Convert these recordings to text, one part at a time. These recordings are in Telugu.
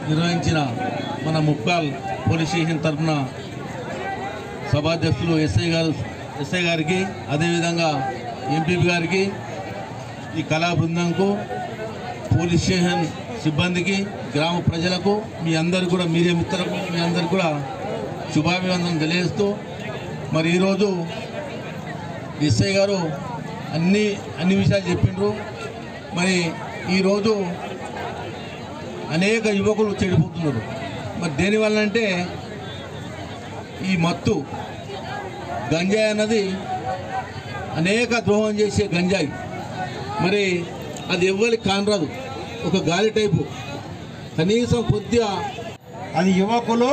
నిర్వహించిన మన ముప్పాల్ పోలీస్ స్టేషన్ తరఫున సభాధ్యక్షులు ఎస్ఐ గారు ఎస్ఐ గారికి అదేవిధంగా ఎంపీపీ గారికి ఈ కళా బృందంకు పోలీస్ స్టేషన్ సిబ్బందికి గ్రామ ప్రజలకు మీ అందరు కూడా మీడియా మిత్రులకు మీ అందరికి కూడా శుభాభివందనం తెలియజేస్తూ మరి ఈరోజు ఎస్ఐ గారు అన్ని అన్ని విషయాలు చెప్పిండ్రు మరి ఈరోజు అనేక యువకులు చెడిపోతున్నారు మరి దేనివల్ల అంటే ఈ మత్తు గంజాయి అన్నది అనేక ద్రోహం చేసే గంజాయి మరి అది ఎవ్వరికి కానరాదు ఒక గాలి టైపు కనీసం కొద్దిగా అది యువకులు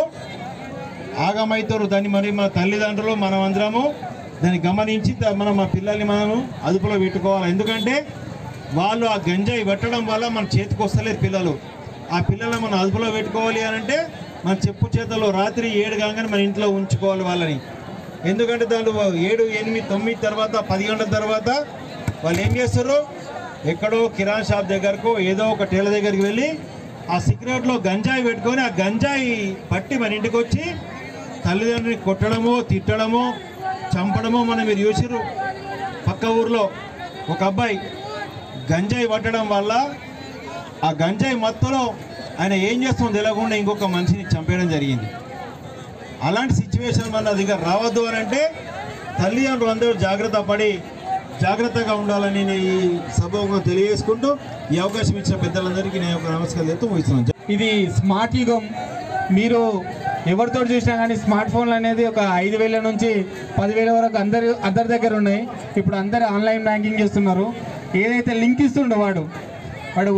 ఆగమైతారు దాన్ని మరి మన తల్లిదండ్రులు మనం అందరము దాన్ని గమనించి ద- మనం మా పిల్లల్ని మనము అదుపులో పెట్టుకోవాలి ఎందుకంటే వాళ్ళు ఆ గంజాయి పెట్టడం వల్ల మన చేతికి వస్తలేదు పిల్లలు ఆ పిల్లల్ని మనం అదుపులో పెట్టుకోవాలి అని అంటే మన చెప్పు చేతల్లో రాత్రి ఏడు కాగానే మన ఇంట్లో ఉంచుకోవాలి వాళ్ళని ఎందుకంటే దాంట్లో ఏడు ఎనిమిది తొమ్మిది తర్వాత పది గంటల తర్వాత వాళ్ళు ఏం చేస్తారు ఎక్కడో కిరాణా షాప్ దగ్గరకు ఏదో ఒక టేల దగ్గరికి వెళ్ళి ఆ సిగరెట్లో గంజాయి పెట్టుకొని ఆ గంజాయి పట్టి మన ఇంటికి వచ్చి తల్లిదండ్రుని కొట్టడమో తిట్టడమో చంపడమో మనం మీరు చూసిర్రు పక్క ఊర్లో ఒక అబ్బాయి గంజాయి పట్టడం వల్ల ఆ గంజాయి మత్తులో ఆయన ఏం చేస్తుందో తెలియకుండా ఇంకొక మనిషిని చంపేయడం జరిగింది అలాంటి సిచ్యువేషన్ మన దగ్గర రావద్దు అని అంటే తల్లిదండ్రులు అందరూ జాగ్రత్త పడి జాగ్రత్తగా ఉండాలని నేను ఈ సభకు తెలియజేసుకుంటూ ఈ అవకాశం ఇచ్చిన పెద్దలందరికీ నేను ఒక నమస్కారం చెప్తూ ముగిస్తున్నాను ఇది స్మార్ట్ యుగం మీరు ఎవరితో చూసినా కానీ స్మార్ట్ ఫోన్లు అనేది ఒక ఐదు వేల నుంచి పదివేల వరకు అందరి అందరి దగ్గర ఉన్నాయి ఇప్పుడు అందరు ఆన్లైన్ బ్యాంకింగ్ చేస్తున్నారు ఏదైతే లింక్ ఇస్తుండో వాడు వాడు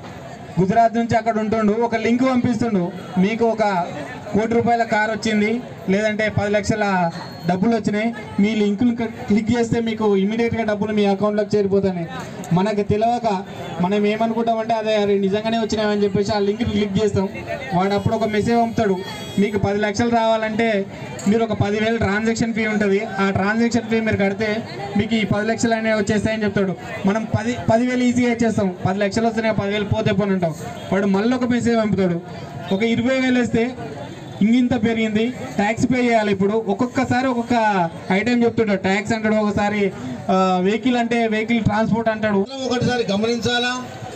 గుజరాత్ నుంచి అక్కడ ఉంటుండు ఒక లింక్ పంపిస్తుండు మీకు ఒక కోటి రూపాయల కార్ వచ్చింది లేదంటే పది లక్షల డబ్బులు వచ్చినాయి మీ లింకులు క్లిక్ చేస్తే మీకు ఇమీడియట్గా డబ్బులు మీ అకౌంట్లోకి చేరిపోతాయి మనకు తెలియక మనం ఏమనుకుంటామంటే అదే అరే నిజంగానే వచ్చినాయని చెప్పేసి ఆ లింక్ క్లిక్ చేస్తాం వాడు అప్పుడు ఒక మెసేజ్ పంపుతాడు మీకు పది లక్షలు రావాలంటే మీరు ఒక పదివేలు ట్రాన్సాక్షన్ ఫీ ఉంటుంది ఆ ట్రాన్సాక్షన్ ఫీ మీరు కడితే మీకు ఈ పది లక్షలు అనేవి వచ్చేస్తాయని చెప్తాడు మనం పది పదివేలు ఈజీగా ఇచ్చేస్తాం పది లక్షలు వస్తున్నాయి పదివేలు పోతే పోని అంటాం వాడు మళ్ళీ ఒక మెసేజ్ పంపుతాడు ఒక ఇరవై వేలు వేస్తే ఇంగింత పెరిగింది ట్యాక్స్ పే చేయాలి ఇప్పుడు ఒక్కొక్కసారి ఒక్కొక్క ఐటెం చెప్తుంటాడు ట్యాక్స్ అంటాడు ఒకసారి వెహికల్ అంటే వెహికల్ ట్రాన్స్పోర్ట్ అంటాడు ఒకటిసారి గమనించాలా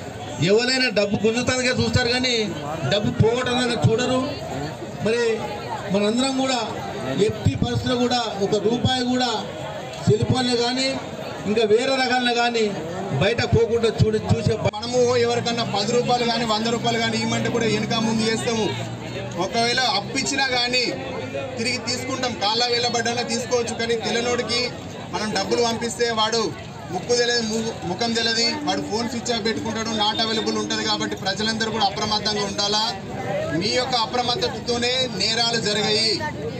ఎవరైనా డబ్బు గుంజుతానికే చూస్తారు కానీ డబ్బు పోగొట్టడానికి చూడరు మరి మనందరం కూడా ఎట్టి పరిస్థితుల్లో కూడా ఒక రూపాయి కూడా సెల్ఫోన్లు కానీ ఇంకా వేరే రకాలను కానీ బయట పోకుండా చూడ చూసే మనము ఎవరికన్నా పది రూపాయలు కానీ వంద రూపాయలు కానీ ఇవ్వమంటే కూడా వెనుక ముందు చేస్తాము ఒకవేళ అప్పిచ్చినా కానీ తిరిగి తీసుకుంటాం కాళ్ళ వెళ్ళబడ్డా తీసుకోవచ్చు కానీ తెల్లనోడికి మనం డబ్బులు పంపిస్తే వాడు ముక్కు తెలియదు ము- ముఖం తెలియదు వాడు ఫోన్ స్విచ్ ఆఫ్ పెట్టుకుంటాడు నాట్ అవైలబుల్ ఉంటుంది కాబట్టి ప్రజలందరూ కూడా అప్రమత్తంగా ఉండాలా మీ యొక్క అప్రమత్తతోనే నేరాలు జరిగాయి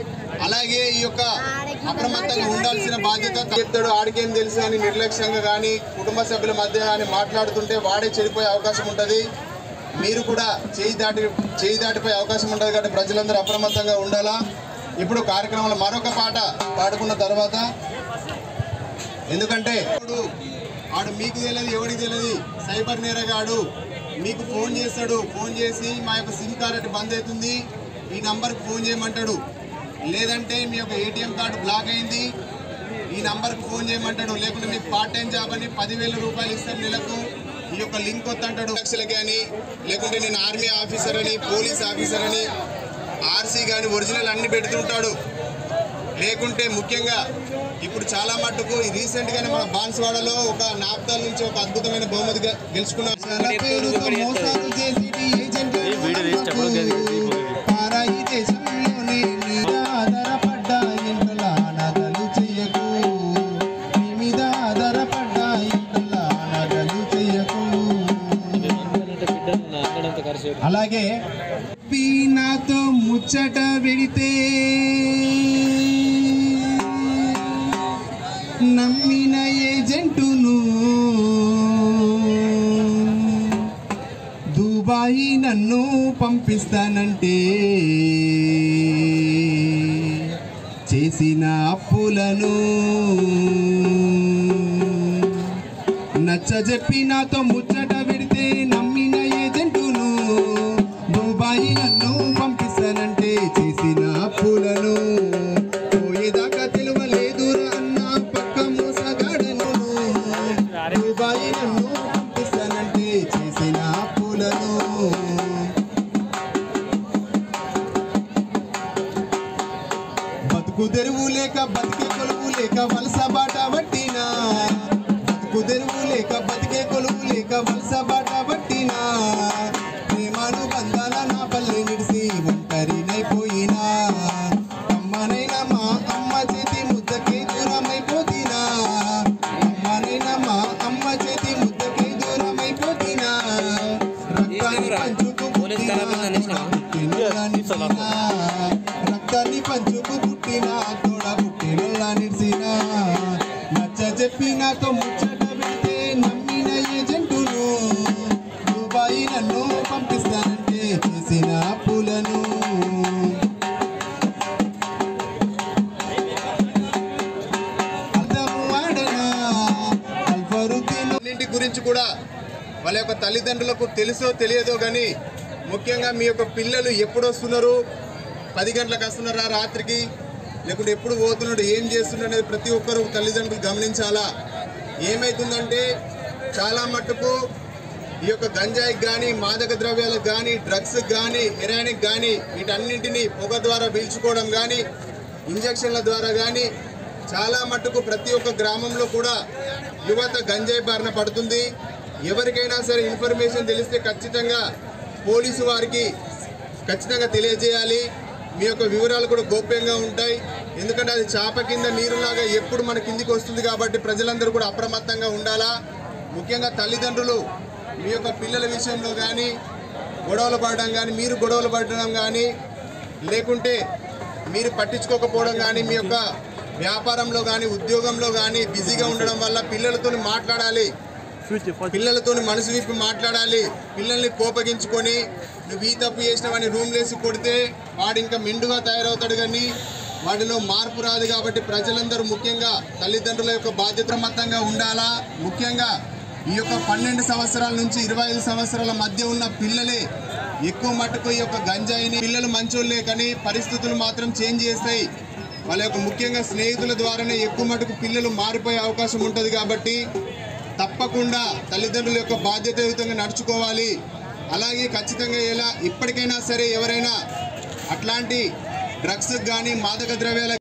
అలాగే ఈ యొక్క అప్రమత్తంగా ఉండాల్సిన బాధ్యత చెప్తాడు ఆడికేం తెలుసు అని నిర్లక్ష్యంగా కానీ కుటుంబ సభ్యుల మధ్య కానీ మాట్లాడుతుంటే వాడే చెడిపోయే అవకాశం ఉంటుంది మీరు కూడా చేయి దాటి చేయి దాటిపోయే అవకాశం ఉంటుంది కాబట్టి ప్రజలందరూ అప్రమత్తంగా ఉండాలా ఇప్పుడు కార్యక్రమంలో మరొక పాట పాడుకున్న తర్వాత ఎందుకంటే ఇప్పుడు ఆడు మీకు తెలియదు ఎవడికి తెలియదు సైబర్ నేరగాడు మీకు ఫోన్ చేస్తాడు ఫోన్ చేసి మా యొక్క సిమ్ కార్డు బంద్ అవుతుంది ఈ నంబర్కి ఫోన్ చేయమంటాడు లేదంటే మీ యొక్క ఏటీఎం కార్డు బ్లాక్ అయింది ఈ నంబర్కి ఫోన్ చేయమంటాడు లేకుంటే మీకు పార్ట్ టైం జాబ్ అని పదివేల రూపాయలు ఇస్తాం నెలకు ఈ యొక్క లింక్ వద్దంటాడు లక్షలకి అని లేకుంటే నేను ఆర్మీ ఆఫీసర్ అని పోలీస్ ఆఫీసర్ అని ఆర్సీ కానీ ఒరిజినల్ అన్ని పెడుతుంటాడు లేకుంటే ముఖ్యంగా ఇప్పుడు చాలా మట్టుకు ఈ రీసెంట్ గానే మన బాన్స్వాడలో ఒక నాప్తాల్ నుంచి ఒక అద్భుతమైన బహుమతి గె- గెలుచుకున్నాం పేరుతో మోసాలు చేసేటి ఏజెంట్లను పారాయి దేశంలోనే మీద ఆధారపడ్డ ఇంట్లో నగలు చెయ్యకు నీ మీద ఆధారపడ్డ ఇంట్లో నగలు చెయ్యకు అలాగే చెప్పి నాతో ముచ్చట పెడితే నమ్మిన ఏజెంటును దుబాయి నన్ను పంపిస్తానంటే చేసిన అప్పులను నచ్చ చెప్పి నాతో ముచ్చట పెడితే నమ్మిన ఏజెంటును దుబాయి లేక వలస బాట పట్టినా ప్రేమాను బంధాల నా పల్లె నిడిసి ఒంటరినైపోయినా అమ్మనైనా మా అమ్మ చేతి ముద్దకే దూరమైపోతినా అమ్మనైనా మా అమ్మ చేతి ముద్దకే దూరమైపోతినా రక్తాన్ని పంచుకు పుట్టిన పుట్టినోళ్ళ నిడిసినా. రక్తాన్ని పంచుకు పుట్టిన తోడ పుట్టినోళ్ళ నిడిసినా నచ్చ చెప్పి నాతో ముచ్చట పెడితే నమ్మిన ఏజెంటును దుబాయి నన్ను పంపిస్తానంటే చేసిన పూలను అర్థము ఆడనా అల్ఫరుద్దీన్ అన్నింటి గురించి కూడా వాళ్ళ యొక్క తల్లిదండ్రులకు తెలుసో తెలియదో కానీ ముఖ్యంగా మీ యొక్క పిల్లలు ఎప్పుడు వస్తున్నారు పది గంటలకు వస్తున్నారా రాత్రికి లేకుంటే ఎప్పుడు పోతున్నాడు ఏం చేస్తున్నాడు అనేది ప్రతి ఒక్కరు తల్లిదండ్రులు గమనించాలా ఏమైతుందంటే చాలా మట్టుకు ఈ యొక్క గంజాయికి కానీ మాదక ద్రవ్యాలకు కానీ డ్రగ్స్ కానీ హెరాయిన్కి కానీ వీటన్నింటినీ పొగ ద్వారా పీల్చుకోవడం కానీ ఇంజక్షన్ల ద్వారా కానీ చాలా మట్టుకు ప్రతి ఒక్క గ్రామంలో కూడా యువత గంజాయి బారిన పడుతుంది ఎవరికైనా సరే ఇన్ఫర్మేషన్ తెలిస్తే ఖచ్చితంగా పోలీసు వారికి ఖచ్చితంగా తెలియజేయాలి మీ యొక్క వివరాలు కూడా గోప్యంగా ఉంటాయి ఎందుకంటే అది చాప కింద నీరులాగా ఎప్పుడు మన కిందికి వస్తుంది కాబట్టి ప్రజలందరూ కూడా అప్రమత్తంగా ఉండాలా ముఖ్యంగా తల్లిదండ్రులు మీ యొక్క పిల్లల విషయంలో కానీ గొడవలు పడడం కానీ మీరు గొడవలు పడడం కానీ లేకుంటే మీరు పట్టించుకోకపోవడం కానీ మీ యొక్క వ్యాపారంలో కానీ ఉద్యోగంలో కానీ బిజీగా ఉండడం వల్ల పిల్లలతో మాట్లాడాలి పిల్లలతో మనసు విప్పి మాట్లాడాలి పిల్లల్ని కోపగించుకొని నువ్వు ఈ తప్పు చేసినావని రూమ్ లేసి కొడితే వాడు ఇంకా మెండుగా తయారవుతాడు కానీ వాడిలో మార్పు రాదు కాబట్టి ప్రజలందరూ ముఖ్యంగా తల్లిదండ్రుల యొక్క బాధ్యత మొత్తంగా ఉండాలా ముఖ్యంగా ఈ యొక్క పన్నెండు సంవత్సరాల నుంచి ఇరవై ఐదు సంవత్సరాల మధ్య ఉన్న పిల్లలే ఎక్కువ మట్టుకు ఈ యొక్క గంజాయిని పిల్లలు మంచోళ్ళే కానీ పరిస్థితులు మాత్రం చేంజ్ చేస్తాయి వాళ్ళ యొక్క ముఖ్యంగా స్నేహితుల ద్వారానే ఎక్కువ మటుకు పిల్లలు మారిపోయే అవకాశం ఉంటుంది కాబట్టి తప్పకుండా తల్లిదండ్రుల యొక్క బాధ్యతాయుతంగా నడుచుకోవాలి అలాగే ఖచ్చితంగా ఎలా ఇప్పటికైనా సరే ఎవరైనా అట్లాంటి డ్రగ్స్ కానీ మాదక ద్రవ్యాల